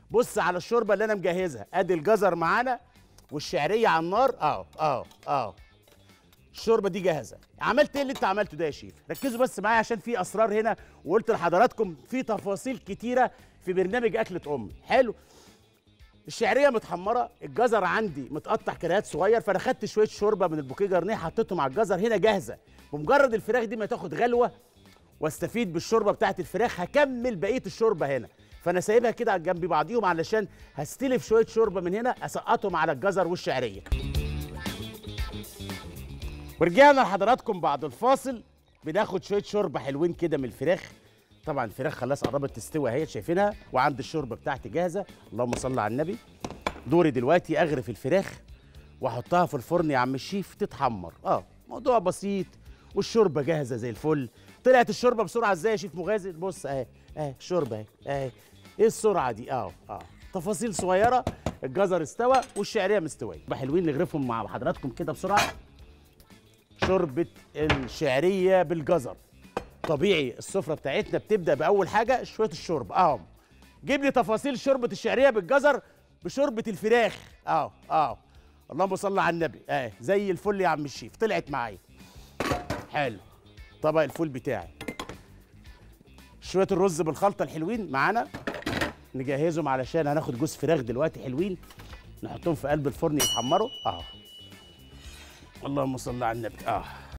بص على الشوربه اللي انا مجهزها ادي الجزر معانا والشعريه على النار اه اه اه الشوربه دي جاهزه عملت ايه اللي انت عملته ده يا شيف ركزوا بس معايا عشان في اسرار هنا وقلت لحضراتكم في تفاصيل كتيره في برنامج اكله امي حلو الشعريه متحمره الجزر عندي متقطع كريات صغير فانا خدت شويه شوربه من البوكيه جرنيه حطيتهم على الجزر هنا جاهزه بمجرد الفراخ دي ما تاخد غلوه واستفيد بالشوربه بتاعت الفراخ هكمل بقيه الشوربه هنا فانا سايبها كده على جنب بعضيهم علشان هستلف شويه شوربه من هنا اسقطهم على الجزر والشعريه ورجعنا لحضراتكم بعد الفاصل بناخد شويه شوربه حلوين كده من الفراخ طبعا الفراخ خلاص قربت تستوي اهي شايفينها وعند الشوربه بتاعتي جاهزه اللهم صل على النبي دوري دلوقتي اغرف الفراخ واحطها في الفرن يا عم الشيف تتحمر اه موضوع بسيط والشوربه جاهزه زي الفل طلعت الشوربه بسرعه ازاي يا شيف مغازي بص اهي اهي الشوربه اهي اهي ايه السرعه دي اه اه تفاصيل صغيره الجزر استوى والشعريه مستويه يبقى حلوين نغرفهم مع حضراتكم كده بسرعه شوربه الشعريه بالجزر طبيعي السفره بتاعتنا بتبدا باول حاجه شويه الشوربه اهو جيب لي تفاصيل شوربه الشعريه بالجزر بشوربه الفراخ اهو اهو اللهم صل على النبي اه زي الفل يا عم الشيف طلعت معايا حلو طبق الفول بتاعي شويه الرز بالخلطه الحلوين معانا نجهزهم علشان هناخد جوز فراخ دلوقتي حلوين نحطهم في قلب الفرن يتحمروا اه اللهم صل على النبي اه